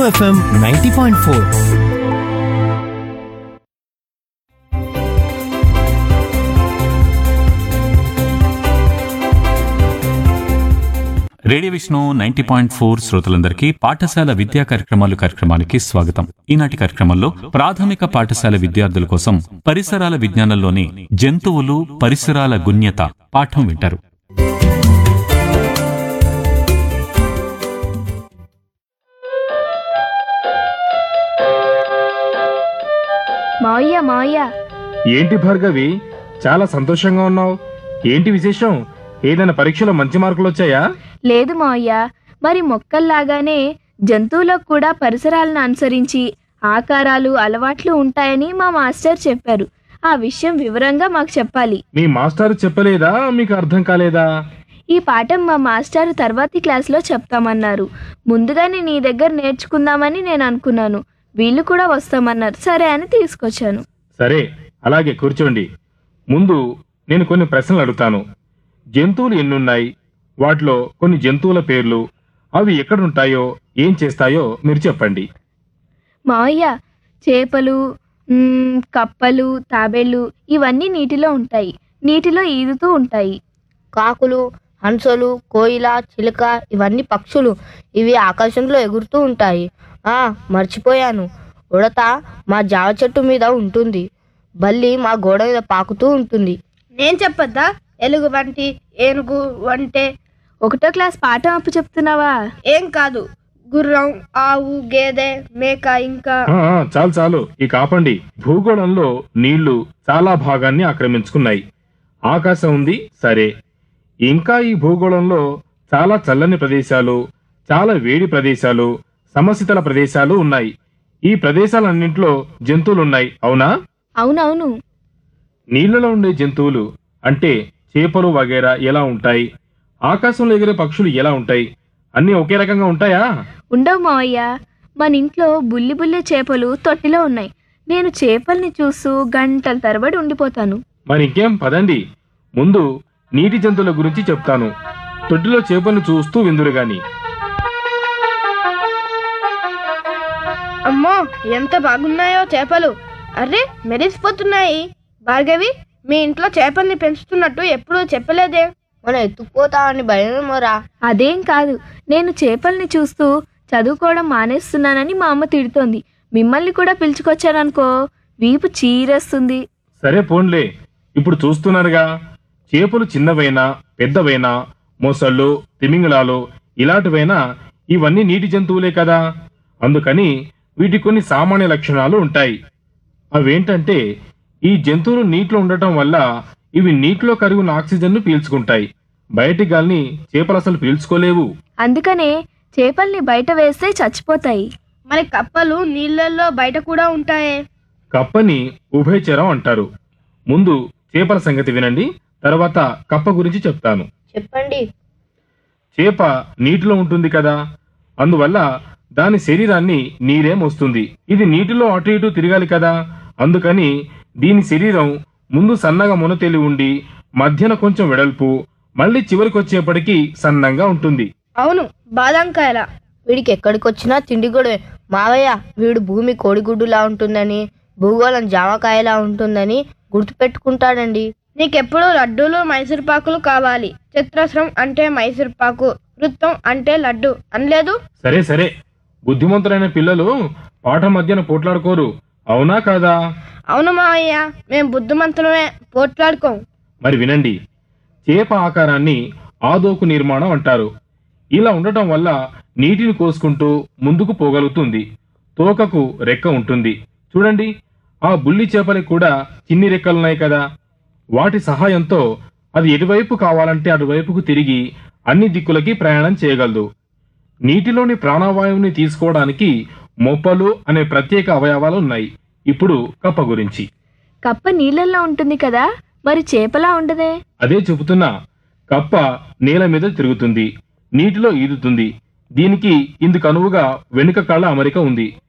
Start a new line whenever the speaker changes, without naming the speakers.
FM ninety point four
radio Vishnu ninety point four శ్రోతలందరికీ పాఠశాల విద్యా కార్యక్రమాలు కార్యక్రమానికి స్వాగతం ఈనాటి కార్యక్రమంలో ప్రాథమిక పాఠశాల విద్యార్థుల కోసం పరిసరాల విజ్ఞానంలోని జంతువులు పరిసరాల గుణ్యత పాఠం వింటారు
మావయ్య మావయ్య
ఏంటి భార్గవి చాలా సంతోషంగా ఉన్నావు ఏంటి విశేషం ఏదైనా పరీక్షలో మంచి మార్కులు వచ్చాయా
లేదు మావయ్య మరి మొక్కల్లాగానే జంతువులకు కూడా పరిసరాలను అనుసరించి ఆకారాలు అలవాట్లు ఉంటాయని మా మాస్టర్ చెప్పారు ఆ విషయం వివరంగా మాకు చెప్పాలి
మీ మాస్టర్ చెప్పలేదా మీకు అర్థం కాలేదా
ఈ పాఠం మా మాస్టర్ తర్వాతి క్లాస్లో చెప్తామన్నారు ముందుగానే నీ దగ్గర నేర్చుకుందామని నేను అనుకున్నాను వీళ్ళు కూడా వస్తామన్నారు సరే అని తీసుకొచ్చాను
సరే అలాగే కూర్చోండి ముందు నేను కొన్ని ప్రశ్నలు అడుగుతాను జంతువులు ఎన్నున్నాయి వాటిలో కొన్ని జంతువుల పేర్లు అవి ఎక్కడుంటాయో ఏం చేస్తాయో మీరు చెప్పండి
మావయ్య చేపలు మ్మ్, కప్పలు తాబేళ్ళు ఇవన్నీ నీటిలో ఉంటాయి నీటిలో ఈదుతూ ఉంటాయి
కాకులు హంసలు కోయిల చిలుక ఇవన్నీ పక్షులు ఇవి ఆకాశంలో ఎగురుతూ ఉంటాయి ఆ మర్చిపోయాను ఉడత మా జామ చెట్టు మీద ఉంటుంది బల్లి మా గోడ మీద పాకుతూ ఉంటుంది
నేను చెప్పొద్దా ఎలుగు వంటి ఏనుగు వంటే
ఒకటో క్లాస్ పాఠం అప్పు చెప్తున్నావా
ఏం కాదు గుర్రం ఆవు గేదె మేక ఇంకా
ఆ, ఆ, చాలు చాలు ఇక ఆపండి భూగోళంలో నీళ్లు చాలా భాగాన్ని ఆక్రమించుకున్నాయి ఆకాశం ఉంది సరే ఇంకా ఈ భూగోళంలో చాలా చల్లని ప్రదేశాలు చాలా వేడి ప్రదేశాలు సమశీతల ప్రదేశాలు ఉన్నాయి ఈ ప్రదేశాలన్నింటిలో జంతువులున్నాయి అవునా
అవునవును
నీళ్లలో ఉండే జంతువులు అంటే చేపలు వగైరా ఎలా ఉంటాయి ఆకాశంలో ఎగిరే పక్షులు ఎలా ఉంటాయి అన్నీ ఒకే రకంగా ఉంటాయా
ఉండవు మావయ్య మన ఇంట్లో బుల్లి బుల్లి చేపలు తొట్టిలో ఉన్నాయి నేను చేపల్ని చూస్తూ గంటల తరబడి ఉండిపోతాను
మరి ఇంకేం పదండి ముందు నీటి జంతువుల గురించి చెప్తాను తొట్టిలో చేపలను చూస్తూ విందురు గాని
అమ్మో ఎంత బాగున్నాయో చేపలు అరే మెరిసిపోతున్నాయి భార్గవి మీ ఇంట్లో చేపల్ని పెంచుతున్నట్టు ఎప్పుడూ చెప్పలేదే
మనం ఎత్తుకుపోతామని భయమేమోరా
అదేం కాదు నేను చేపల్ని చూస్తూ చదువుకోవడం మానేస్తున్నానని మా అమ్మ తిడుతోంది మిమ్మల్ని కూడా పిలుచుకొచ్చాననుకో వీపు చీరేస్తుంది
సరే పోన్లే ఇప్పుడు చూస్తున్నారుగా చేపలు చిన్నవైనా పెద్దవైనా మొసళ్ళు తిమింగళాలు ఇలాంటివైనా ఇవన్నీ నీటి జంతువులే కదా అందుకని వీటి కొన్ని సామాన్య లక్షణాలు ఉంటాయి అవేంటంటే ఈ జంతువులు నీటిలో ఉండటం వల్ల ఇవి నీటిలో కరుగున్న ఆక్సిజన్ను పీల్చుకుంటాయి బయటి గాలిని చేపలు అసలు పీల్చుకోలేవు
అందుకనే చేపల్ని బయట వేస్తే చచ్చిపోతాయి
మరి కప్పలు నీళ్ళల్లో బయట కూడా ఉంటాయే
కప్పని ఉభయచరం అంటారు ముందు చేపల సంగతి వినండి తర్వాత కప్ప గురించి చెప్తాను
చెప్పండి
చేప నీటిలో ఉంటుంది కదా అందువల్ల దాని శరీరాన్ని నీరే మోస్తుంది ఇది నీటిలో అటు ఇటు తిరగాలి కదా అందుకని దీని శరీరం ముందు సన్నగా మునతేలి ఉండి మధ్యన కొంచెం వెడల్పు మళ్ళీ చివరికి వచ్చేప్పటికి సన్నంగా ఉంటుంది
అవును బాదంకాయల
వీడికి ఎక్కడికి వచ్చినా తిండి గొడవే మావయ్య వీడు భూమి కోడిగుడ్డులా ఉంటుందని భూగోళం జామకాయలా ఉంటుందని గుర్తుపెట్టుకుంటాడండి
నీకెప్పుడు లడ్డూలు మైసూర్పాకులు కావాలి చిత్రస్రం అంటే మైసూర్పాకు వృత్తం అంటే లడ్డు అనలేదు
సరే సరే బుద్ధిమంతులైన పిల్లలు పాఠం మధ్యన పోట్లాడుకోరు అవునా కాదా
అవును మావయ్య మేం బుద్ధిమంతులమే పోట్లాడుకోం
మరి వినండి చేప ఆకారాన్ని ఆదోకు నిర్మాణం అంటారు ఇలా ఉండటం వల్ల నీటిని కోసుకుంటూ ముందుకు పోగలుగుతుంది తోకకు రెక్క ఉంటుంది చూడండి ఆ బుల్లి చేపలకు కూడా చిన్ని రెక్కలున్నాయి కదా వాటి సహాయంతో అది ఎటువైపు కావాలంటే అటువైపుకు తిరిగి అన్ని దిక్కులకి ప్రయాణం చేయగలదు నీటిలోని ప్రాణవాయువుని తీసుకోవడానికి మొప్పలు అనే ప్రత్యేక అవయవాలు ఉన్నాయి ఇప్పుడు కప్ప గురించి
కప్ప నీళ్ళల్లో ఉంటుంది కదా మరి చేపలా ఉండదే
అదే చెబుతున్నా కప్ప నేల మీద తిరుగుతుంది నీటిలో ఈదుతుంది దీనికి ఇందుకు అనువుగా వెనుక కాళ్ళ అమరిక ఉంది